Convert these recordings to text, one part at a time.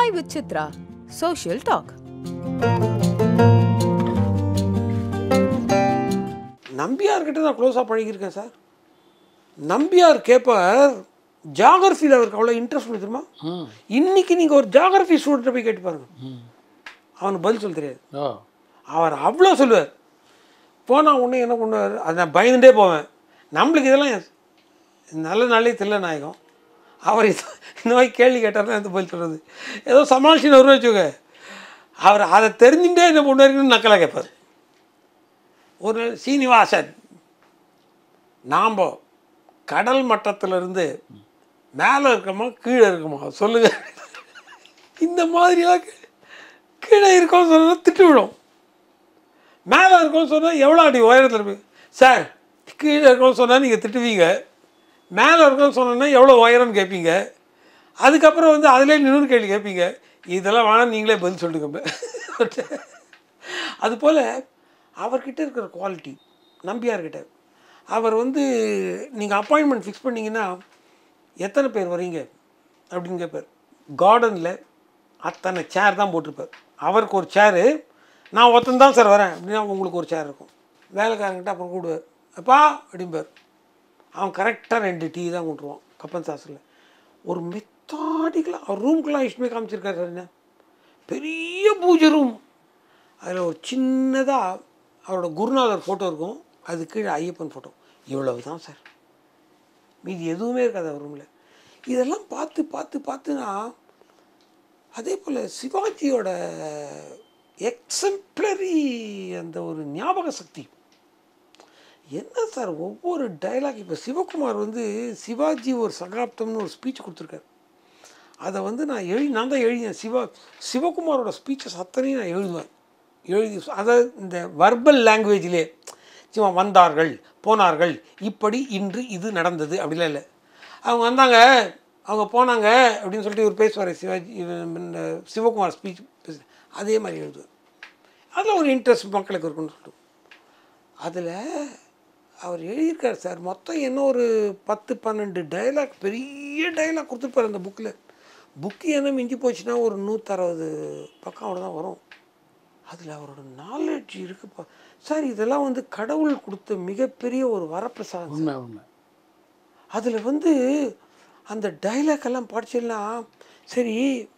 Chai with Chitra, Social Talk. நம்பியார்கிட்ட நான் க்ளோஸாக பழகியிருக்கேன் sir Nambiar கேட்பார் ஜாகிரஃபியில் அவருக்கு அவ்வளோ இன்ட்ரெஸ்ட் தெரியுமா இன்னைக்கு நீங்கள் ஒரு ஜாகிரஃபி ஸ்டூடெண்ட்டை போய் கேட்டு பாருங்க அவனுக்கு பதில் சொல்ல தெரியாது ஓ அவர் அவ்வளோ சொல்லுவார் போனால் உடனே என்ன பண்ணுவார் அது நான் பயந்துட்டே போவேன் நம்மளுக்கு இதெல்லாம் நல்ல நாளே தெரியல நாயகம் அவர் இது- இந்த மாதிரி கேள்வி கேட்டார்னா எந்த பதில் சொல்கிறது ஏதோ சமாளிச்சுன்னு வருவ வச்சுக்கோங்க அவர் அதை தெரிஞ்சுட்டே என்ன பண்ணுவாருன்னு நக்கலாக கேட்பார் ஒரு நாள் சீனிவாசன் நாம் கடல் மட்டத்திலிருந்து மேலே இருக்கோமா கீழே இருக்கோமா சொல்லுங்க இந்த மாதிரிலாம் கீ- கீழே இருக்கோம்னு சொன்னால் திட்டு விடும் மேலே இருக்கோம்னு சொன்னால் எவ்வளோ அடி உயரத்தில் இருப்பீங்க சார் கீழே இருக்கோம்னு சொன்னால் நீங்கள் திட்டுவீங்க மேலே இருக்கோம்னு சொன்னோன்னா எவ்வளோ உயரம்னு கேட்பீங்க அதுக்கப்புறம் வந்து அதிலே நின்று கேள்வி கேட்பீங்க இதெல்லாம் வேணாம் நீங்களே பதில் சொல்லுங்க அதுபோல் அவர்கிட்ட இருக்கிற குவாலிட்டி நம்பியார்கிட்ட அவர் வந்து நீங்கள் அப்பாயின்மெண்ட் ஃபிக்ஸ் பண்ணீங்கன்னா எத்தனை பேர் வரீங்க அப்படின்னு கேட்பார் கார்டனில் அத்தனை சேர் தான் போட்டிருப்பார் அவருக்கு ஒரு சேரு நான் ஒருத்தன் தான் சார் வரேன் அப்படின்னா உங்களுக்கு ஒரு சேர் இருக்கும் வேலைக்காரங்கிட்ட அப்புறம் கூடுவார் அப்பா அப்படிம்பார் அவன் கரெக்டாக ரெண்டு டீ தான் கொண்டுருவான் கப்பன் சாஸில் ஒரு மெத்தாடிக்கலாக அவர் ரூம்குலாம் இஷ்டமே காமிச்சிருக்காரு சார் என்ன பெரிய பூஜை ரூம் அதில் ஒரு சின்னதாக அவரோட குருநாதர் ஃபோட்டோ இருக்கும் அது கீழே ஐயப்பன் ஃபோட்டோ இவ்வளவு தான் சார் மீதி எதுவுமே இருக்காது அவர் ரூமில் இதெல்லாம் பார்த்து பார்த்து பார்த்து நான் அதே போல் சிவாஜியோட எக்ஸம்ப்ளரி அந்த ஒரு ஞாபக சக்தி என்ன சார் ஒவ்வொரு டைலாக் இப்போ சிவகுமார் வந்து சிவாஜி ஒரு சகாப்தம்னு ஒரு ஸ்பீச் கொடுத்துருக்காரு அதை வந்து நான் எழுதி நான் தான் எழுதினேன் சிவா சிவகுமாரோட ஸ்பீச்சஸ் அத்தனையும் நான் எழுதுவேன் எழுதி அதை இந்த வர்பல் லாங்குவேஜிலே சும்மா வந்தார்கள் போனார்கள் இப்படி இன்று இது நடந்தது அப்படிலாம் இல்லை அவங்க வந்தாங்க அவங்க போனாங்க அப்படின்னு சொல்லிட்டு இவர் பேசுவார் சிவாஜி இவர் இந்த சிவகுமார் ஸ்பீச் பேச அதே மாதிரி எழுதுவார் அதில் ஒரு இன்ட்ரெஸ்ட் மக்களுக்கு இருக்குன்னு சொல்லிட்டு அதில் அவர் எழுதியிருக்கார் சார் மொத்தம் என்ன ஒரு பத்து பன்னெண்டு டைலாக் பெரிய டைலாக் கொடுத்துருப்பார் அந்த புக்கில் புக்கு என்ன மிஞ்சி போச்சுன்னா ஒரு நூற்றறுபது பக்கம் அவ்வளோ தான் வரும் அதில் அவரோட நாலேஜ் இருக்குப்பா சார் இதெல்லாம் வந்து கடவுள் கொடுத்த மிகப்பெரிய ஒரு வரப்பிரசாதம் உண்மை உண்மை அதில் வந்து அந்த டைலாக் எல்லாம் படிச்சேன்னா சரி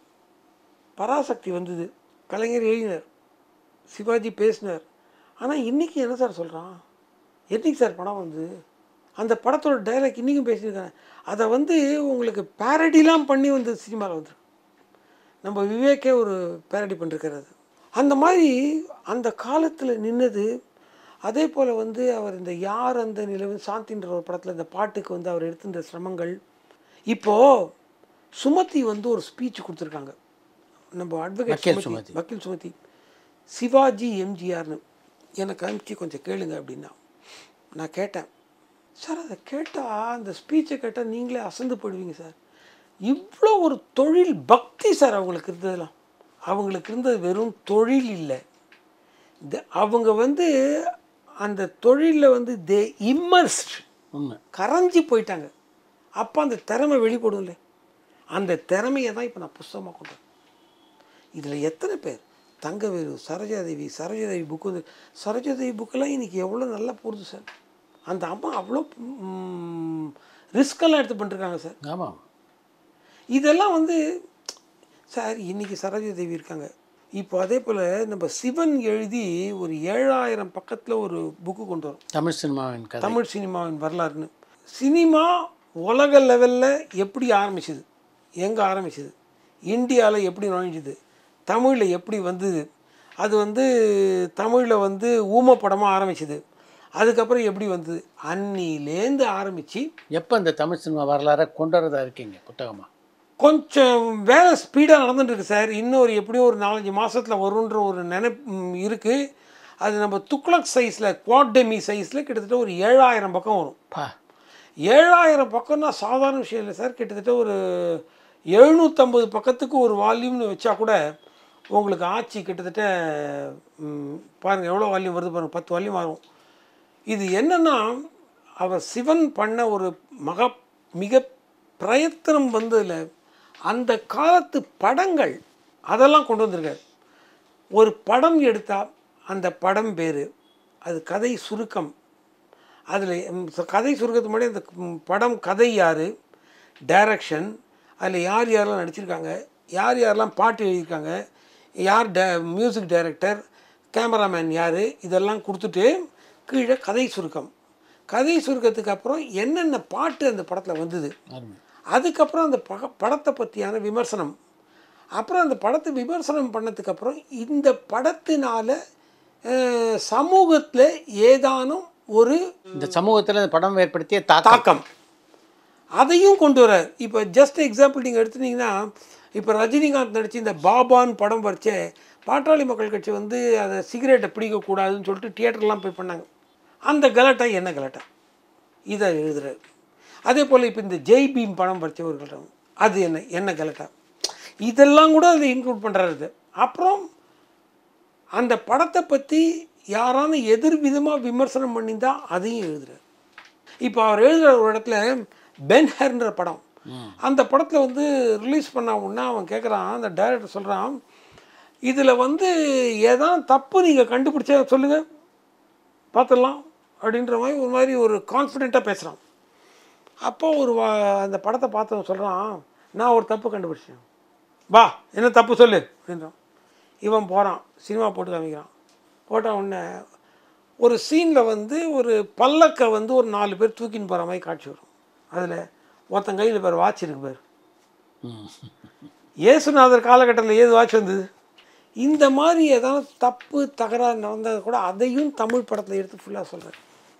பராசக்தி வந்தது கலைஞர் எழுதினார் சிவாஜி பேசினார் ஆனால் இன்றைக்கி என்ன சார் சொல்கிறான் என்னைக்கு சார் படம் வந்து அந்த படத்தோட டைலாக் இன்றைக்கும் பேசியிருக்காங்க அதை வந்து உங்களுக்கு பேரடிலாம் பண்ணி வந்து சினிமாவில் வந்துருக்கு நம்ம விவேக்கே ஒரு பேரடி பண்ணிருக்காரு அது அந்த மாதிரி அந்த காலத்தில் நின்னது அதே போல் வந்து அவர் இந்த யார் அந்த நிலவு சாந்தின்ற ஒரு படத்தில் இந்த பாட்டுக்கு வந்து அவர் எடுத்துன்ற சிரமங்கள் இப்போது சுமதி வந்து ஒரு ஸ்பீச் கொடுத்துருக்காங்க நம்ம அட்வொகேட் வக்கீல் சுமதி சுமதி. வக்கீல் சுமதி சிவாஜி எம்ஜிஆர்னு எனக்கு அனுப்பிச்சு கொஞ்சம் கேளுங்க அப்படின்னா நான் கேட்டேன் சார் அதை கேட்டால் அந்த ஸ்பீச்சை கேட்டால் நீங்களே அசந்து போயிடுவீங்க சார் இவ்வளோ ஒரு தொழில் பக்தி சார் அவங்களுக்கு இருந்ததெல்லாம் அவங்களுக்கு இருந்தது வெறும் தொழில் இல்லை இந்த அவங்க வந்து அந்த தொழிலில் வந்து தே இம்மர்ஸ்ட் உண்மை கரைஞ்சி போயிட்டாங்க அப்போ அந்த திறமை வெளிப்படும்ல அந்த திறமையை தான் இப்போ நான் புஸ்தகமாக கொண்டு வரேன் இதில் எத்தனை பேர் தங்கவேலு சரோஜாதேவி சரோஜாதேவி புக்கு வந்து சரோஜாதேவி புக்கெல்லாம் இன்றைக்கி எவ்வளோ நல்லா போகுது சார் அந்த அம்மா அவ்வளோ ரிஸ்கெல்லாம் எடுத்து பண்ணிருக்காங்க சார் ஆமாம் இதெல்லாம் வந்து சார் இன்னைக்கு சரோஜாதேவி இருக்காங்க இப்போ அதே போல் நம்ம சிவன் எழுதி ஒரு ஏழாயிரம் பக்கத்தில் ஒரு புக்கு கொண்டு வரோம் தமிழ் சினிமாவின் கதை தமிழ் சினிமாவின் வரலாறுன்னு சினிமா உலக லெவலில் எப்படி ஆரம்பிச்சது எங்கே ஆரம்பிச்சது இந்தியாவில் எப்படி நுழைஞ்சுது தமிழில் எப்படி வந்தது அது வந்து தமிழில் வந்து ஊம படமாக ஆரம்பிச்சது அதுக்கப்புறம் எப்படி வந்தது அன்னிலேருந்து ஆரம்பித்து எப்போ இந்த தமிழ் சினிமா வரலாறை கொண்டு வரதா இருக்கீங்க புத்தகமா கொஞ்சம் வேலை ஸ்பீடாக நடந்துட்டு இருக்கு சார் இன்னொரு எப்படியும் ஒரு நாலஞ்சு மாதத்தில் வரும்ன்ற ஒரு நினைப்பு இருக்குது அது நம்ம துக்ளக் சைஸில் குவாட்டெமி சைஸில் கிட்டத்தட்ட ஒரு ஏழாயிரம் பக்கம் வரும் பா ஏழாயிரம் பக்கம்னா சாதாரண விஷயம் இல்லை சார் கிட்டத்தட்ட ஒரு எழுநூற்றம்பது பக்கத்துக்கு ஒரு வால்யூம்னு வச்சா கூட உங்களுக்கு ஆட்சி கிட்டத்தட்ட ம், பாருங்க எவ்வளோ வால்யூம் வருது பாருங்க பத்து வால்யூம் வரும் இது என்னன்னா அவர் சிவன் பண்ண ஒரு மகா மிக பிரயத்தனம் வந்ததில் அந்த காலத்து படங்கள் அதெல்லாம் கொண்டு வந்திருக்காரு ஒரு படம் எடுத்தால் அந்த படம் பேர் அது கதை சுருக்கம் அதில் கதை சுருக்கத்துக்கு முன்னாடி அந்த ம், படம் கதை யார் டைரக்ஷன் அதில் யார் யாரெல்லாம் நடிச்சிருக்காங்க யார் யாரெல்லாம் பாட்டு எழுதியிருக்காங்க யார் ட மியூசிக் டைரக்டர் கேமராமேன் யார் இதெல்லாம் கொடுத்துட்டு கீழே கதை சுருக்கம் கதை சுருக்கத்துக்கு அப்புறம் என்னென்ன பாட்டு அந்த படத்தில் வந்தது அருமை அதுக்கப்புறம் அந்த பக படத்தை பற்றியான விமர்சனம் அப்புறம் அந்த படத்தை விமர்சனம் பண்ணதுக்கப்புறம் இந்த படத்தினால சமூகத்தில் ஏதானும் ஒரு இந்த சமூகத்தில் இந்த படம் ஏற்படுத்திய தாக்கம் தாக்கம் அதையும் கொண்டு வரார் இப்போ ஜஸ்ட் எக்ஸாம்பிள் நீங்கள் எடுத்துட்டீங்கன்னா இப்போ ரஜினிகாந்த் நடிச்சு இந்த பாபான்னு படம் வரைச்சே பாட்டாளி மக்கள் கட்சி வந்து அதை சிகரெட்டை பிடிக்கக்கூடாதுன்னு சொல்லிட்டு தியேட்டர்லாம் போய் பண்ணாங்க அந்த கலாட்டா என்ன கலாட்டா இதை எழுதுறாரு அதே போல் இப்போ இந்த ஜெய் பீம் படம் வரைச்ச ஒரு கலாட்டம் அது என்ன என்ன கலாட்டா இதெல்லாம் கூட அதை இன்க்ளூட் பண்ணுறாரு அப்புறம் அந்த படத்தை பற்றி யாரான எதிர்விதமாக விமர்சனம் பண்ணியிருந்தா அதையும் எழுதுறாரு இப்போ அவர் எழுதுகிற ஒரு இடத்துல பென் ஹெர்ன்ற படம் அந்த படத்தில் வந்து ரிலீஸ் பண்ண உடனே அவன் கேட்குறான் அந்த டைரக்டர் சொல்கிறான் இதில் வந்து ஏதாவது தப்பு நீங்கள் கண்டுபிடிச்சா சொல்லுங்கள் பார்த்துடலாம் அப்படின்ற மாதிரி ஒரு மாதிரி ஒரு கான்ஃபிடெண்ட்டாக பேசுகிறான் அப்போ ஒரு வா- அந்த படத்தை பார்த்தவன் சொல்கிறான் நான் ஒரு தப்பு கண்டுபிடிச்சேன் வா என்ன தப்பு சொல்லு அப்படின்றான் இவன் போகிறான் சினிமா போட்டு காமிக்கிறான் போட்ட உடனே ஒரு சீனில் வந்து ஒரு பல்லக்கை வந்து ஒரு நாலு பேர் தூக்கின்னு போகிற மாதிரி காட்சி வரும் அதில் ஒருத்தன் கையில் பேர் வாட்ச் இருக்கு பேர் ம். இயேசுநாதர் காலகட்டத்தில் ஏது வாட்ச் வந்தது இந்த மாதிரி ஏதாவது தப்பு தகராறு நடந்தது கூட அதையும் தமிழ் படத்தில் எடுத்து ஃபுல்லாக சொல்கிறார்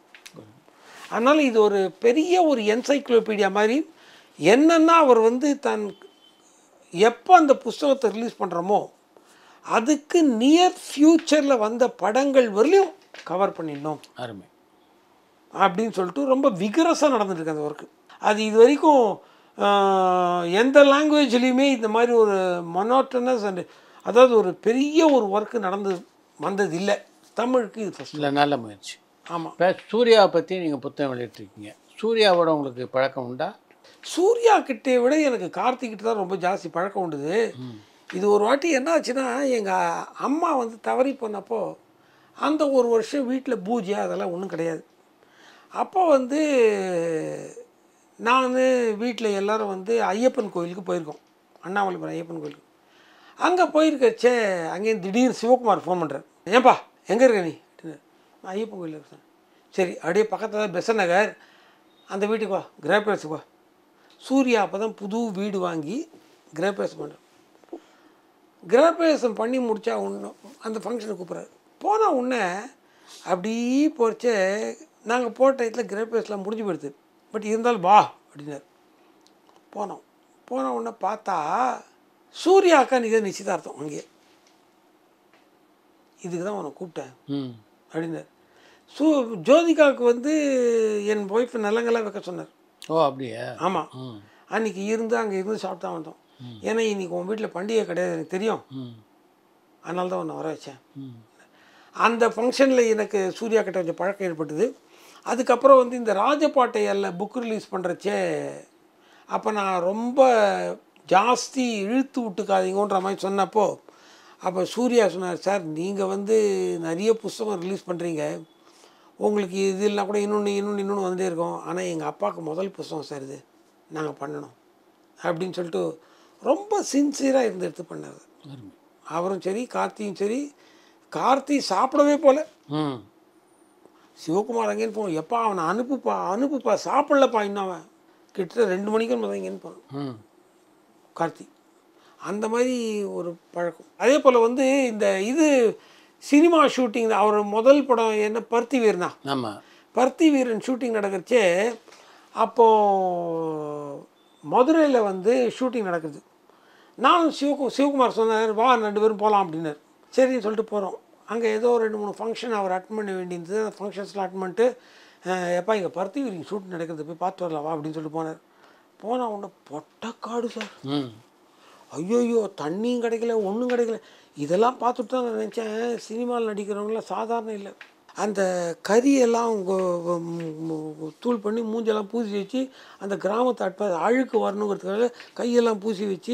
அதனால் இது ஒரு பெரிய ஒரு என்சைக்ளோபீடியா மாதிரி என்னென்னா அவர் வந்து தன் எப்போ அந்த புஸ்தகத்தை ரிலீஸ் பண்ணுறோமோ அதுக்கு நியர் ஃப்யூச்சரில் வந்த படங்கள் வரலையும் கவர் பண்ணிடணும் அருமை அப்படின்னு சொல்லிட்டு ரொம்ப விகரஸாக நடந்துட்டுருக்கு அந்த ஒர்க்கு அது இது வரைக்கும் ஆஹ், எந்த லாங்குவேஜ்லேயுமே இந்த மாதிரி ஒரு மொனோட்டனஸ் அண்ட் அதாவது ஒரு பெரிய ஒரு ஒர்க்கு நடந்து வந்தது இல்லை தமிழுக்கு இது ஃபஸ்ட் இல்லை நல்ல முயற்சி ஆமாம் இப்போ சூர்யாவை பற்றி நீங்கள் புத்தகம் வெளியிட்டிருக்கீங்க சூர்யாவோட உங்களுக்கு பழக்கம் உண்டா சூர்யா கிட்டே விட எனக்கு கார்த்திகிட்ட தான் ரொம்ப ஜாஸ்தி பழக்கம் உண்டுது இது ஒரு வாட்டி என்ன ஆச்சுன்னா எங்கள் அம்மா வந்து தவறி போனப்போ அந்த ஒரு வருஷம் வீட்டில் பூஜை அதெல்லாம் ஒன்றும் கிடையாது அப்போ வந்து நான் வீட்டில் எல்லாரும் வந்து ஐயப்பன் கோயிலுக்கு போயிருக்கோம் அண்ணாமலைபுரம் ஐயப்பன் கோயிலுக்கு அங்கே போயிருக்கச்சே அங்கேயும் திடீர்னு சிவகுமார் ஃபோன் பண்ணுறார் ஏன்பா எங்கே இருக்க நீ அப்படின்னு நான் ஐயப்பன் கோயிலில் இருக்கேன் சரி அப்படியே பக்கத்தில் பெசன் நகர் அந்த வீட்டுக்கு வா கிரகப்பிரவேசத்துக்கு வா சூர்யா அப்போ தான் புது வீடு வாங்கி கிரகப்பிரவேசம் பண்ணுறேன் கிரகப்பிரவேசம் பண்ணி முடித்தா ஒன்று அந்த ஃபங்க்ஷனுக்கு கூப்பிட்றாரு போன உடனே அப்படி போச்சே நாங்கள் போட்ட இடத்துல கிரகப்பிரவேசம்லாம் முடிஞ்சு போயிடுது பட் இருந்தாலும் வா அப்படின்னாரு போனோம் போன உடனே பார்த்தா சூர்யா அக்கா நிக நிச்சயதார்த்தம் அங்கேயே இதுக்கு தான் உன்னை கூப்பிட்டேன் ம் அப்படின்னாரு சூ ஜோதிகாவுக்கு வந்து என் ஒய்ஃப் நல்லங்கெல்லாம் வைக்க சொன்னார் ஓ அப்படியா ஆமாம் ம் அன்னைக்கு இருந்து அங்கே இருந்து சாப்பிட்டு தான் வந்தோம் ஏன்னா இன்னைக்கு உன் வீட்டில் பண்டிகை கிடையாது எனக்கு தெரியும் ம் அதனால தான் உன்னை வர வச்சேன் ம் அந்த ஃபங்க்ஷனில் எனக்கு சூர்யா கிட்ட கொஞ்சம் பழக்கம் ஏற்பட்டது அதுக்கப்புறம் வந்து இந்த ராஜபாட்டையல்ல புக் ரிலீஸ் பண்ணுறச்சே அப்போ நான் ரொம்ப ஜாஸ்தி இழுத்து விட்டுக்காதீங்கன்ற மாதிரி சொன்னப்போ அப்போ சூர்யா சொன்னார் சார் நீங்கள் வந்து நிறைய புஸ்தகம் ரிலீஸ் பண்ணுறீங்க உங்களுக்கு இது இல்லைனா கூட இன்னொன்று இன்னொன்று இன்னொன்று வந்துட்டே இருக்கும் ஆனால் எங்கள் அப்பாவுக்கு முதல் புஸ்தகம் சார் இது நாங்கள் பண்ணணும் அப்படின்னு சொல்லிட்டு ரொம்ப சின்சியராக இருந்து எடுத்து பண்ணார் அருமை அவரும் சரி கார்த்தியும் சரி கார்த்தி சாப்பிடவே போல ம் சிவகுமார் அங்கேன்னு போவோம் எப்பா அவனை அனுப்புப்பா அனுப்புப்பா சாப்பிடலப்பா இன்னும் அவன் கிட்டத்தட்ட ரெண்டு மணிக்கு முதல் இங்கேன்னு போனான் ம் கார்த்தி அந்த மாதிரி ஒரு பழக்கம் அதே போல் வந்து இந்த இது சினிமா ஷூட்டிங் அவர் முதல் படம் என்ன பருத்தி வீரனா ஆமாம் பருத்தி வீரன் ஷூட்டிங் நடக்கிறச்சே அப்போது மதுரையில் வந்து ஷூட்டிங் நடக்குது நானும் சிவகு சிவகுமார் சொன்னார் வா ரெண்டு பேரும் போகலாம் அப்படின்னாரு சரின்னு சொல்லிட்டு போகிறோம் அங்கே ஏதோ ரெண்டு மூணு ஃபங்க்ஷன் அவர் அட்டன் பண்ண வேண்டியிருந்தது அந்த ஃபங்க்ஷன்ஸ்லாம் அட்டன் பண்ணிட்டு அஹ், எப்பா இங்கே பருத்தி வீரன் ஷூட் நடக்கிறது போய் பார்த்து வரலாம் வா அப்படின்னு சொல்லிட்டு போனார் போனால் ஒன்று பொட்டக்காடு சார் ம் ஐயோயோ தண்ணியும் கிடைக்கல ஒன்றும் கிடைக்கல இதெல்லாம் பார்த்துட்டு தான் நான் நினச்சேன் சினிமாவில் நடிக்கிறவங்களாம் சாதாரண இல்லை அந்த கறியெல்லாம் உங்க- ம், தூள் பண்ணி மூஞ்செல்லாம் பூசி வச்சு அந்த கிராமத்தை அட்ப அழுக்கு வரணுங்கிறதுக்காக கையெல்லாம் பூசி வச்சு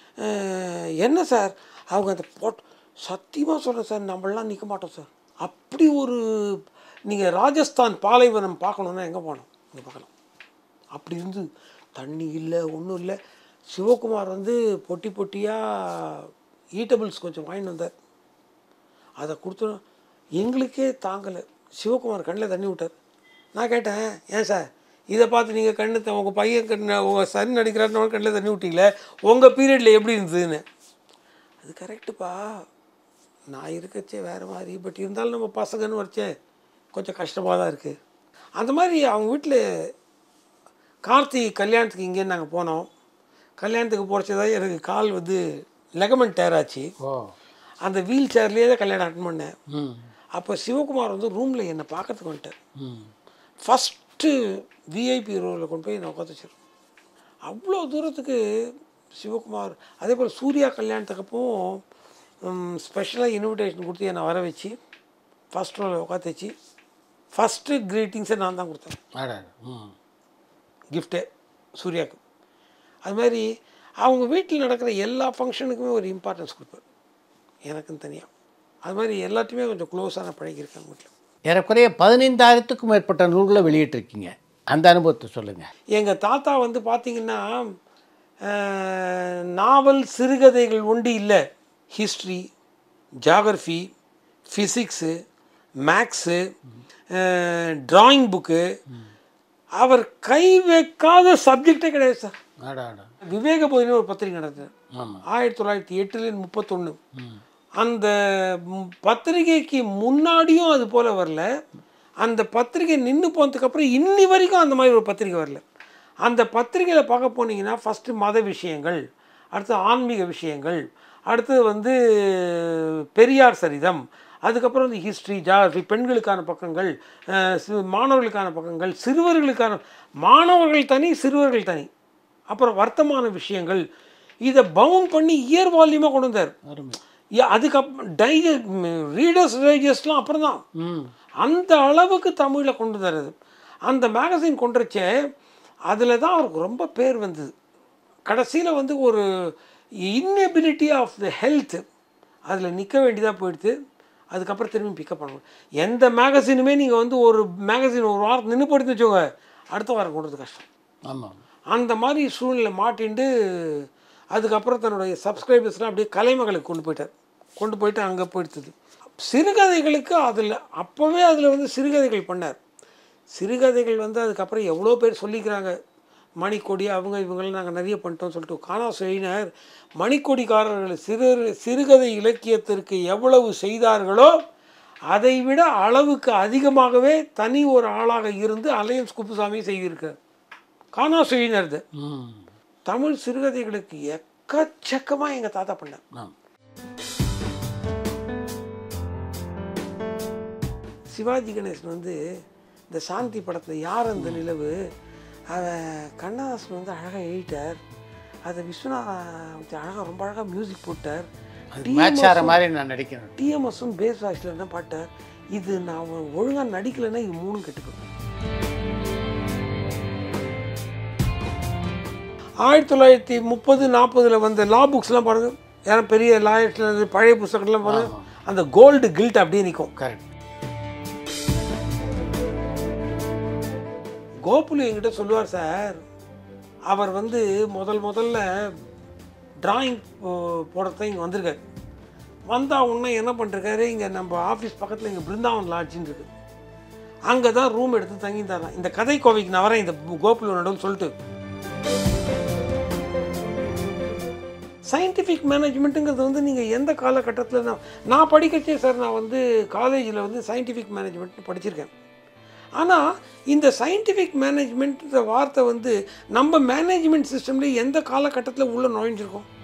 அஹ், என்ன சார் அவங்க அந்த போட் சத்தியமாக சொல்கிறேன் சார் நம்மளாம் நிற்க மாட்டோம் சார் அப்படி ஒரு நீங்கள் ராஜஸ்தான் பாலைவனம் பார்க்கணுன்னா எங்கே போகணும் இங்கே பார்க்கலாம் அப்படி இருந்து தண்ணி இல்லை ஒன்றும் இல்லை சிவகுமார் வந்து பொட்டி பொட்டியாக ஈட்டபிள்ஸ் கொஞ்சம் வாங்கிட்டு வந்தார் அதை கொடுத்தோம் எங்களுக்கே தாங்கலை சிவகுமார் கண்ணில் தண்ணி விட்டார் நான் கேட்டேன் ஏன் சார் இதை பார்த்து நீங்கள் கண்ணு த- உங்கள் பையன் கண்ணு உங்கள் சன் நடிக்கிறாருன்னு கண்ணில் தண்ணி விட்டீங்களே உங்கள் பீரியடில் எப்படி இருந்ததுன்னு அது கரெக்டுப்பா நான் இருக்கச்சே வேறு மாதிரி பட் இருந்தாலும் நம்ம பசங்கன்னு வச்சே கொஞ்சம் கஷ்டமாக தான் இருக்குது அந்த மாதிரி அவங்க வீட்டில் கார்த்திக் கல்யாணத்துக்கு இங்கே நாங்கள் போனோம் கல்யாணத்துக்கு போகிறச்சதான் எனக்கு கால் வந்து லெகமெண்ட் டயர் ஆச்சு ஓ அந்த வீல் சேர்லேயே தான் கல்யாணம் அட்டன் பண்ணேன் ம் அப்போ சிவகுமார் வந்து ரூமில் என்னை பார்க்கறதுக்கு வந்துட்டார் ம் ஃபஸ்ட்டு விஐபி ரோவில் கொண்டு போய் என்னை உட்காந்து வச்சிருக்கேன் அவ்வளோ தூரத்துக்கு சிவகுமார் அதே போல் சூர்யா கல்யாணத்துக்கு அப்பவும் ஸ்பெஷலாக இன்விடேஷன் கொடுத்து என்னை வர வச்சு ஃபஸ்ட் ரோவில் உட்காந்து வச்சு ஃபஸ்ட்டு க்ரீட்டிங்ஸை நான் தான் கொடுத்தேன் ஆடா ம் கிஃப்ட்டு சூர்யாவுக்கு அது மாதிரி அவங்க வீட்டில் நடக்கிற எல்லா ஃபங்க்ஷனுக்குமே ஒரு இம்பார்ட்டன்ஸ் கொடுப்பார் எனக்குன்னு தனியாக அது மாதிரி எல்லாத்தையுமே கொஞ்சம் க்ளோஸாக நான் பழகியிருக்கேன் வீட்டில் ஏறக்குறைய பதினைந்தாயிரத்துக்கும் மேற்பட்ட நூல்களை வெளியிட்டிருக்கீங்க அந்த அனுபவத்தை சொல்லுங்கள் எங்கள் தாத்தா வந்து பார்த்தீங்கன்னா அஹ், நாவல் சிறுகதைகள் ஒண்டி இல்லை history geography physics maths drawing book அவர் கை வைக்காத சப்ஜெக்டே கிடையாது சார் ஆடா ஆடா விவேக போதினு ஒரு பத்திரிகை நடந்தது ஆமாம் ஆயிரத்தி தொள்ளாயிரத்தி எட்டுலேருந்து முப்பத்தொன்று அந்த ம், பத்திரிகைக்கு முன்னாடியும் அது போல் வரல அந்த பத்திரிகை நின்று போனதுக்கப்புறம் இன்னி வரைக்கும் அந்த மாதிரி ஒரு பத்திரிகை வரல அந்த பத்திரிகையில் பார்க்க போனீங்கன்னா ஃபஸ்ட்டு மத விஷயங்கள் அடுத்து ஆன்மீக விஷயங்கள் அடுத்தது வந்து பெரியார் சரிதம் அதுக்கப்புறம் வந்து ஹிஸ்ட்ரி ஜாகிரபி பெண்களுக்கான பக்கங்கள் அஹ், சி- மாணவர்களுக்கான பக்கங்கள் சிறுவர்களுக்கான மாணவர்கள் தனி சிறுவர்கள் தனி அப்புறம் வர்த்தமான விஷயங்கள் இதை பவுண்ட் பண்ணி இயர் வால்யூமாக கொண்டு வந்தார் அருமை யா- அதுக்கப்புறம் டைஜ ரீடர்ஸ் டைஜஸ்ட்லாம் அப்புறம் தான் ம் அந்த அளவுக்கு தமிழில் கொண்டு வர்றது அந்த மேகசின் கொண்டு வச்சே அதில் தான் அவருக்கு ரொம்ப பேர் வந்தது கடைசியில் வந்து ஒரு இன்னெபிலிட்டி ஆஃப் த ஹெல்த் அதில் நிற்க வேண்டியதாக போயிடுது அதுக்கப்புறம் திரும்பி பிக்கப் பண்ணணும் எந்த மேகசினுமே நீங்கள் வந்து ஒரு மேகசின் ஒரு வாரம் நின்று போயிடுன்னு வச்சுக்கோங்க அடுத்த வாரம் கொண்டு வரது கஷ்டம் ஆமாம் அந்த மாதிரி சூழ்நிலை மாட்டிண்டு அதுக்கப்புறம் தன்னுடைய சப்ஸ்கிரைபர்ஸ்லாம் அப்படியே கலைமகளுக்கு கொண்டு போயிட்டார் கொண்டு போயிட்டு அங்கே போயிடுத்தது சிறுகதைகளுக்கு அதில் அப்போவே அதில் வந்து சிறுகதைகள் பண்ணார் சிறுகதைகள் வந்து அதுக்கப்புறம் எவ்வளோ பேர் சொல்லிக்கிறாங்க மணிக்கொடி அவங்க இவங்களாம் நாங்கள் நிறைய பண்ணிட்டோம்னு சொல்லிட்டு காணா சொல்லினார் மணிக்கொடிக்காரர்கள் சிறு சிறுகதை இலக்கியத்திற்கு எவ்வளவு செய்தார்களோ அதை விட அளவுக்கு அதிகமாகவே தனி ஒரு ஆளாக இருந்து அலையன்ஸ் குப்புசாமி செய்திருக்கார் காணா சுழினர்து ம் தமிழ் சிறுகதைகளுக்கு எக்கச்சக்கமாக எங்கள் தாத்தா பண்ணார் ஆம் சிவாஜி கணேசன் வந்து இந்த சாந்தி படத்தில் யார் அந்த நிலவு அவன் கண்ணதாசன் வந்து அழகாக எழுதிட்டார் அதை விஸ்வநாத் அழகாக ரொம்ப அழகாக மியூசிக் போட்டார் அது மேட்ச் ஆகிற மாதிரி நான் நடிக்கிறேன் டிஎம்எஸும் பேஸ் வாய்ஸில் என்ன பாட்டார் இது நான் ஒழுங்காக நடிக்கலைன்னா இது மூணும் கெட்டுக்கும் ஆயிரத்தி தொள்ளாயிரத்தி முப்பது நாற்பதில் வந்த லா புக்ஸ்லாம் பாருங்கள் யாரும் பெரிய லாயர்ஸில் பழைய புத்தகங்கள்லாம் பாருங்கள் அந்த கோல்டு கில்ட் அப்படியே நிற்கும் கரெக்ட் கோகுல் என்கிட்ட சொல்லுவார் சார் அவர் வந்து முதல் முதல்ல டிராயிங் போடத்தான் இங்கே வந்திருக்காரு வந்தால் உடனே என்ன பண்ணிருக்காரு இங்கே நம்ம ஆஃபீஸ் பக்கத்தில் இங்கே பிருந்தாவன் லாட்ஜின்னு இருக்கு அங்கே தான் ரூம் எடுத்து தங்கியிருந்தாராம் இந்த கதை கோவைக்கு நான் வரேன் இந்த கோகுல் நடுவில் சொல்லிட்டு சயின்டிஃபிக் மேனேஜ்மெண்ட்டுங்கிறது வந்து நீங்கள் எந்த காலகட்டத்தில் நான் நான் படிக்கச்சே சார் நான் வந்து காலேஜில் வந்து சயின்டிஃபிக் மேனேஜ்மெண்ட் படிச்சிருக்கேன் ஆனால் இந்த சயின்டிஃபிக் மேனேஜ்மெண்ட்ன்ற வார்த்தை வந்து நம்ம மேனேஜ்மெண்ட் சிஸ்டம்லேயே எந்த காலகட்டத்தில் உள்ளே நுழைஞ்சிருக்கோம்